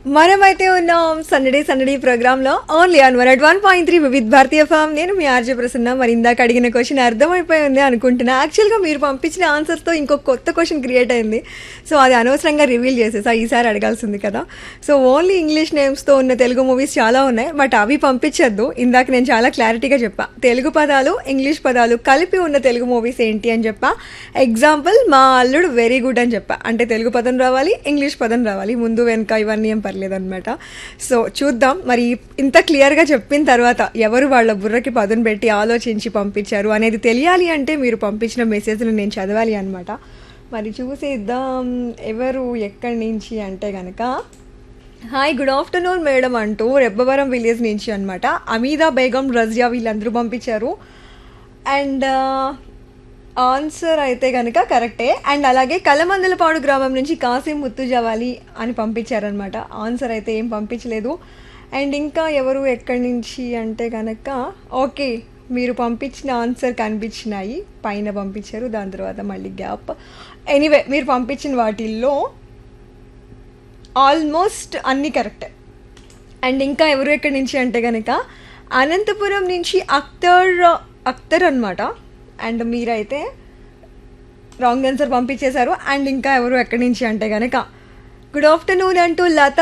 మనమైతే ఉన్నాం సందడి సందడి ప్రోగ్రాంలో only on one at one point three Vividh Bharati ఫామ్ నేను మీ ఆర్జే ప్రసన్న మరి ఇందాక అడిగిన క్వశ్చన్ అర్థమైపోయి ఉంది అనుకుంటున్నా యాక్చువల్గా మీరు పంపించిన ఆన్సర్తో ఇంకో కొత్త క్వశ్చన్ క్రియేట్ అయింది సో అది అనవసరంగా రివీల్ చేసేసా ఈసారి అడగాల్సింది కదా సో ఓన్లీ ఇంగ్లీష్ నేమ్స్తో ఉన్న తెలుగు మూవీస్ చాలా ఉన్నాయి బట్ అవి పంపించద్దు ఇందాక నేను చాలా క్లారిటీగా చెప్పా తెలుగు పదాలు ఇంగ్లీష్ పదాలు కలిపి ఉన్న తెలుగు మూవీస్ ఏంటి అని చెప్పా ఎగ్జాంపుల్ మా అల్లుడు వెరీ గుడ్ అని చెప్పా అంటే తెలుగు పదం రావాలి ఇంగ్లీష్ పదం రావాలి ముందు వెనక ఇవన్నీ ఏం పర్లేదు అనమాట సో చూద్దాం మరి ఇంత క్లియర్గా చెప్పిన తర్వాత ఎవరు వాళ్ళ బుర్రకి పదును పెట్టి ఆలోచించి పంపించారు అనేది తెలియాలి అంటే మీరు పంపించిన మెసేజ్లు నేను చదవాలి అనమాట మరి చూసేద్దాం ఎవరు ఎక్కడి నుంచి అంటే కనుక హాయ్ గుడ్ ఆఫ్టర్నూన్ మేడం అంటూ రెబ్బవరం విలేజ్ నుంచి అనమాట అమీదా బేగం రజియా వీళ్ళందరూ పంపించారు అండ్ ఆన్సర్ అయితే కనుక కరెక్టే అండ్ అలాగే కలమందలపాడు గ్రామం నుంచి కాసిం ముత్తుజవాలి అని పంపించారనమాట ఆన్సర్ అయితే ఏం పంపించలేదు అండ్ ఇంకా ఎవరు ఎక్కడి నుంచి అంటే కనుక ఓకే మీరు పంపించిన ఆన్సర్ కనిపించినాయి పైన పంపించారు దాని తర్వాత మళ్ళీ గ్యాప్ ఎనీవే మీరు పంపించిన వాటిల్లో ఆల్మోస్ట్ అన్నీ కరెక్టే అండ్ ఇంకా ఎవరు ఎక్కడి నుంచి అంటే కనుక అనంతపురం నుంచి అఖ్తర్ అఖ్తర్ అనమాట అండ్ మీరైతే రాంగ్ ఆన్సర్ పంపించేశారు అండ్ ఇంకా ఎవరు ఎక్కడి నుంచి అంటే కనుక గుడ్ ఆఫ్టర్నూన్ అంటూ లత